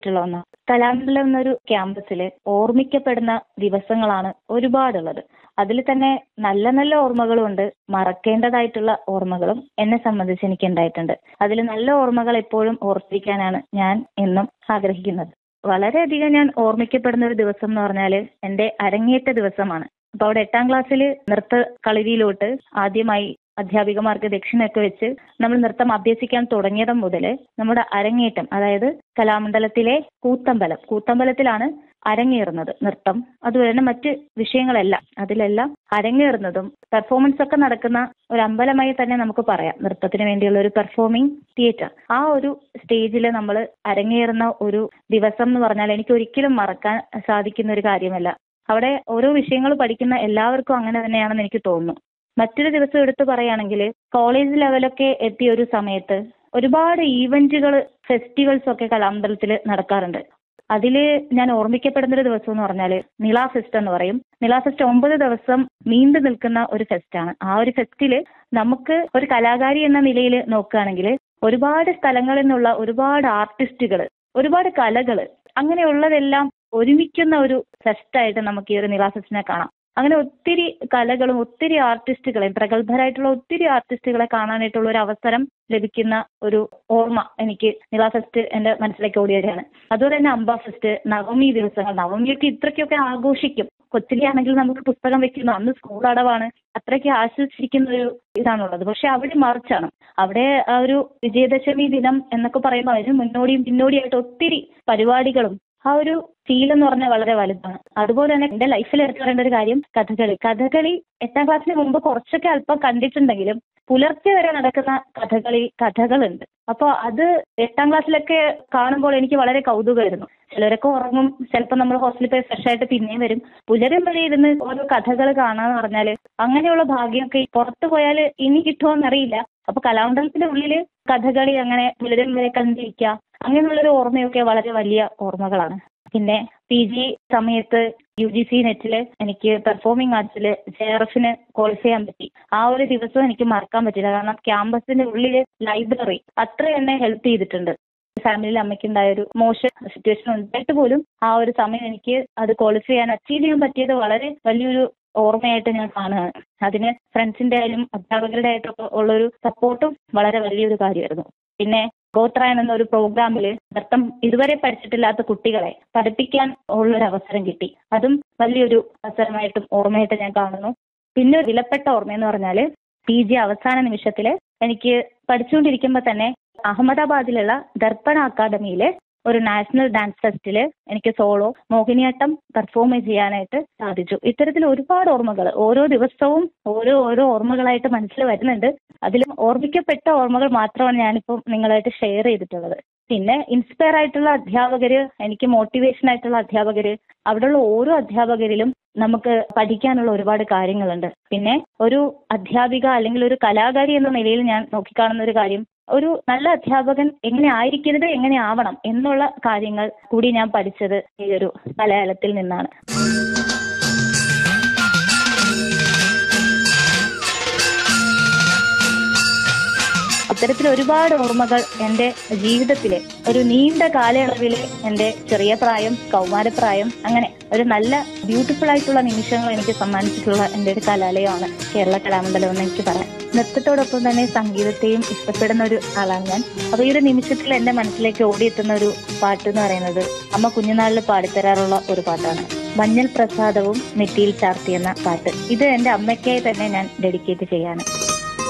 ആയിട്ടുള്ള ഒന്നാണ് കലാമണ്ഡലം എന്നൊരു ക്യാമ്പസിൽ ഓർമ്മിക്കപ്പെടുന്ന ദിവസങ്ങളാണ് ഒരുപാടുള്ളത് അതിൽ തന്നെ നല്ല നല്ല ഓർമ്മകളും ഉണ്ട് മറക്കേണ്ടതായിട്ടുള്ള ഓർമ്മകളും എന്നെ സംബന്ധിച്ച് എനിക്ക് ഉണ്ടായിട്ടുണ്ട് അതിൽ നല്ല ഓർമ്മകൾ എപ്പോഴും ഓർത്തിരിക്കാനാണ് ഞാൻ എന്നും ആഗ്രഹിക്കുന്നത് വളരെയധികം ഞാൻ ഓർമ്മിക്കപ്പെടുന്ന ഒരു ദിവസം എന്ന് പറഞ്ഞാൽ എൻ്റെ അരങ്ങേറ്റ ദിവസമാണ് അപ്പൊ അവിടെ എട്ടാം ക്ലാസ്സിൽ നൃത്ത കളരിയിലോട്ട് ആദ്യമായി അധ്യാപികമാർക്ക് ദക്ഷിണയൊക്കെ വെച്ച് നമ്മൾ നൃത്തം അഭ്യസിക്കാൻ തുടങ്ങിയത് മുതൽ നമ്മുടെ അരങ്ങേറ്റം അതായത് കലാമണ്ഡലത്തിലെ കൂത്തമ്പലം കൂത്തമ്പലത്തിലാണ് അരങ്ങേറുന്നത് നൃത്തം അതുപോലെ തന്നെ മറ്റ് വിഷയങ്ങളെല്ലാം അതിലെല്ലാം അരങ്ങേറുന്നതും പെർഫോമൻസ് ഒക്കെ നടക്കുന്ന ഒരു അമ്പലമായി തന്നെ നമുക്ക് പറയാം നൃത്തത്തിന് വേണ്ടിയുള്ള ഒരു പെർഫോമിംഗ് തിയേറ്റർ ആ ഒരു സ്റ്റേജിൽ നമ്മൾ അരങ്ങേറുന്ന ഒരു ദിവസം എന്ന് പറഞ്ഞാൽ എനിക്ക് ഒരിക്കലും മറക്കാൻ സാധിക്കുന്ന ഒരു കാര്യമല്ല അവിടെ ഓരോ വിഷയങ്ങൾ പഠിക്കുന്ന എല്ലാവർക്കും അങ്ങനെ തന്നെയാണെന്ന് എനിക്ക് തോന്നുന്നു മറ്റൊരു ദിവസം എടുത്തു പറയുകയാണെങ്കിൽ കോളേജ് ലെവലൊക്കെ എത്തിയ ഒരു സമയത്ത് ഒരുപാട് ഈവന്റുകൾ ഫെസ്റ്റിവൽസ് ഒക്കെ കലാമണ്ഡലത്തിൽ നടക്കാറുണ്ട് അതിൽ ഞാൻ ഓർമ്മിക്കപ്പെടുന്ന ഒരു ദിവസം എന്ന് പറഞ്ഞാൽ നിള ഫെസ്റ്റ് എന്ന് പറയും നിള ഫെസ്റ്റ് ഒമ്പത് ദിവസം നീണ്ടു നിൽക്കുന്ന ഒരു ഫെസ്റ്റാണ് ആ ഒരു ഫെസ്റ്റിൽ നമുക്ക് ഒരു കലാകാരി എന്ന നിലയിൽ നോക്കുകയാണെങ്കിൽ ഒരുപാട് സ്ഥലങ്ങളിൽ നിന്നുള്ള ഒരുപാട് ആർട്ടിസ്റ്റുകൾ ഒരുപാട് കലകൾ അങ്ങനെയുള്ളതെല്ലാം ഒരുമിക്കുന്ന ഒരു ഫെസ്റ്റായിട്ട് നമുക്ക് ഈ ഒരു നിള ഫെസ്റ്റിനെ കാണാം അങ്ങനെ ഒത്തിരി കലകളും ഒത്തിരി ആർട്ടിസ്റ്റുകളെയും പ്രഗത്ഭരായിട്ടുള്ള ഒത്തിരി ആർട്ടിസ്റ്റുകളെ കാണാനായിട്ടുള്ള ഒരു അവസരം ലഭിക്കുന്ന ഒരു ഓർമ്മ എനിക്ക് നിള ഫെസ്റ്റ് എന്റെ മനസ്സിലേക്ക് ഓടി വരികയാണ് അതുപോലെ തന്നെ അംബ ഫെസ്റ്റ് നവമി ദിവസങ്ങൾ നവമിയൊക്കെ ഇത്രയ്ക്കൊക്കെ ആഘോഷിക്കും കൊച്ചിലെ ആണെങ്കിൽ നമുക്ക് പുസ്തകം വെക്കുന്നു അന്ന് സ്കൂൾ അടവാണ് അത്രയ്ക്ക് ആശ്വസിച്ചിരിക്കുന്ന ഒരു ഇതാണുള്ളത് പക്ഷെ അവിടെ മറിച്ചാണ് അവിടെ ആ ഒരു വിജയദശമി ദിനം എന്നൊക്കെ പറയുമ്പോൾ അതിന് മുന്നോടിയും പിന്നോടിയായിട്ട് ഒത്തിരി പരിപാടികളും ആ ഒരു ഫീൽ എന്ന് പറഞ്ഞാൽ വളരെ വലുതാണ് അതുപോലെ തന്നെ എന്റെ ലൈഫിൽ എടുത്തു പറയേണ്ട ഒരു കാര്യം കഥകളി കഥകളി എട്ടാം ക്ലാസ്സിന് മുമ്പ് കുറച്ചൊക്കെ അല്പം കണ്ടിട്ടുണ്ടെങ്കിലും പുലർച്ചെ വരെ നടക്കുന്ന കഥകളി കഥകളുണ്ട് അപ്പോൾ അത് എട്ടാം ക്ലാസ്സിലൊക്കെ കാണുമ്പോൾ എനിക്ക് വളരെ കൗതുകമായിരുന്നു ചിലരൊക്കെ ഉറങ്ങും ചിലപ്പോൾ നമ്മൾ ഹോസ്റ്റലിൽ പോയി ഫ്രഷ് ആയിട്ട് പിന്നെയും വരും പുലരും വരെ ഇരുന്ന് ഓരോ കഥകൾ കാണാന്ന് പറഞ്ഞാൽ അങ്ങനെയുള്ള ഭാഗ്യമൊക്കെ പുറത്തു പോയാൽ ഇനി കിട്ടുമോന്നറിയില്ല അപ്പൊ കലാമണ്ഡലത്തിന്റെ ഉള്ളിൽ കഥകളി അങ്ങനെ പുലരും വരെ കണ്ടിരിക്കുക അങ്ങനെയുള്ളൊരു ഓർമ്മയൊക്കെ വളരെ വലിയ ഓർമ്മകളാണ് പിന്നെ പി ജി സമയത്ത് യു ജി സി നെറ്റിൽ എനിക്ക് പെർഫോമിംഗ് ആർട്സിൽ ജെ ആർ എഫിന് ക്വാളിഫൈ ചെയ്യാൻ പറ്റി ആ ഒരു ദിവസം എനിക്ക് മറക്കാൻ പറ്റില്ല കാരണം ക്യാമ്പസിന്റെ ഉള്ളിൽ ലൈബ്രറി അത്ര എന്നെ ഹെൽപ്പ് ചെയ്തിട്ടുണ്ട് ഫാമിലിയിൽ അമ്മയ്ക്കുണ്ടായ ഒരു മോശം സിറ്റുവേഷൻ ഉണ്ടായിട്ട് പോലും ആ ഒരു സമയം എനിക്ക് അത് ക്വാളിഫൈ ചെയ്യാൻ അച്ചീവ് ചെയ്യാൻ പറ്റിയത് വളരെ വലിയൊരു ഓർമ്മയായിട്ട് ഞാൻ കാണുകയാണ് അതിന് ഫ്രണ്ട്സിന്റെ ആയാലും അധ്യാപകരുടെ ആയിട്ടൊക്കെ ഉള്ളൊരു സപ്പോർട്ടും വളരെ വലിയൊരു കാര്യമായിരുന്നു പിന്നെ ഗോത്രായൻ എന്ന ഒരു പ്രോഗ്രാമിൽ നൃത്തം ഇതുവരെ പഠിച്ചിട്ടില്ലാത്ത കുട്ടികളെ പഠിപ്പിക്കാൻ ഉള്ളൊരു അവസരം കിട്ടി അതും വലിയൊരു അവസരമായിട്ടും ഓർമ്മയായിട്ട് ഞാൻ കാണുന്നു പിന്നെ ഒരു വിലപ്പെട്ട ഓർമ്മയെന്ന് പറഞ്ഞാൽ പി ജി അവസാന നിമിഷത്തിൽ എനിക്ക് പഠിച്ചുകൊണ്ടിരിക്കുമ്പോൾ തന്നെ അഹമ്മദാബാദിലുള്ള ദർപ്പണ അക്കാദമിയിലെ ഒരു നാഷണൽ ഡാൻസ് ഫെസ്റ്റിൽ എനിക്ക് സോളോ മോഹിനിയാട്ടം പെർഫോം ചെയ്യാനായിട്ട് സാധിച്ചു ഇത്തരത്തിൽ ഒരുപാട് ഓർമ്മകൾ ഓരോ ദിവസവും ഓരോ ഓരോ ഓർമ്മകളായിട്ട് മനസ്സിൽ വരുന്നുണ്ട് അതിലും ഓർമ്മിക്കപ്പെട്ട ഓർമ്മകൾ മാത്രമാണ് ഞാനിപ്പോൾ നിങ്ങളായിട്ട് ഷെയർ ചെയ്തിട്ടുള്ളത് പിന്നെ ഇൻസ്പയർ ആയിട്ടുള്ള അധ്യാപകര് എനിക്ക് മോട്ടിവേഷൻ ആയിട്ടുള്ള അധ്യാപകര് അവിടെയുള്ള ഓരോ അധ്യാപകരിലും നമുക്ക് പഠിക്കാനുള്ള ഒരുപാട് കാര്യങ്ങളുണ്ട് പിന്നെ ഒരു അധ്യാപിക അല്ലെങ്കിൽ ഒരു കലാകാരി എന്ന നിലയിൽ ഞാൻ നോക്കിക്കാണുന്ന ഒരു കാര്യം ഒരു നല്ല അധ്യാപകൻ എങ്ങനെ ആയിരിക്കരുത് എങ്ങനെ ആവണം എന്നുള്ള കാര്യങ്ങൾ കൂടി ഞാൻ പഠിച്ചത് ഈ ഒരു കലാലയത്തിൽ നിന്നാണ് ഇത്തരത്തിൽ ഒരുപാട് ഓർമ്മകൾ എൻ്റെ ജീവിതത്തിലെ ഒരു നീണ്ട കാലയളവിൽ എൻ്റെ ചെറിയ പ്രായം കൗമാരപ്രായം അങ്ങനെ ഒരു നല്ല ബ്യൂട്ടിഫുൾ ആയിട്ടുള്ള നിമിഷങ്ങൾ എനിക്ക് സമ്മാനിച്ചിട്ടുള്ള എൻ്റെ ഒരു കലാലയമാണ് കേരള കലാമണ്ഡലം എന്ന് എനിക്ക് പറയാം നൃത്തത്തോടൊപ്പം തന്നെ സംഗീതത്തെയും ഇഷ്ടപ്പെടുന്ന ഒരു ആളാണ് ഞാൻ അപ്പൊ ഈ ഒരു നിമിഷത്തിൽ എൻ്റെ മനസ്സിലേക്ക് ഓടിയെത്തുന്ന ഒരു പാട്ട് എന്ന് പറയുന്നത് അമ്മ കുഞ്ഞുനാളിൽ പാടിത്തരാറുള്ള ഒരു പാട്ടാണ് മഞ്ഞൾ പ്രസാദവും നെറ്റിയിൽ ചാർത്തി എന്ന പാട്ട് ഇത് എൻ്റെ അമ്മയ്ക്കായി തന്നെ ഞാൻ ഡെഡിക്കേറ്റ് ചെയ്യാണ്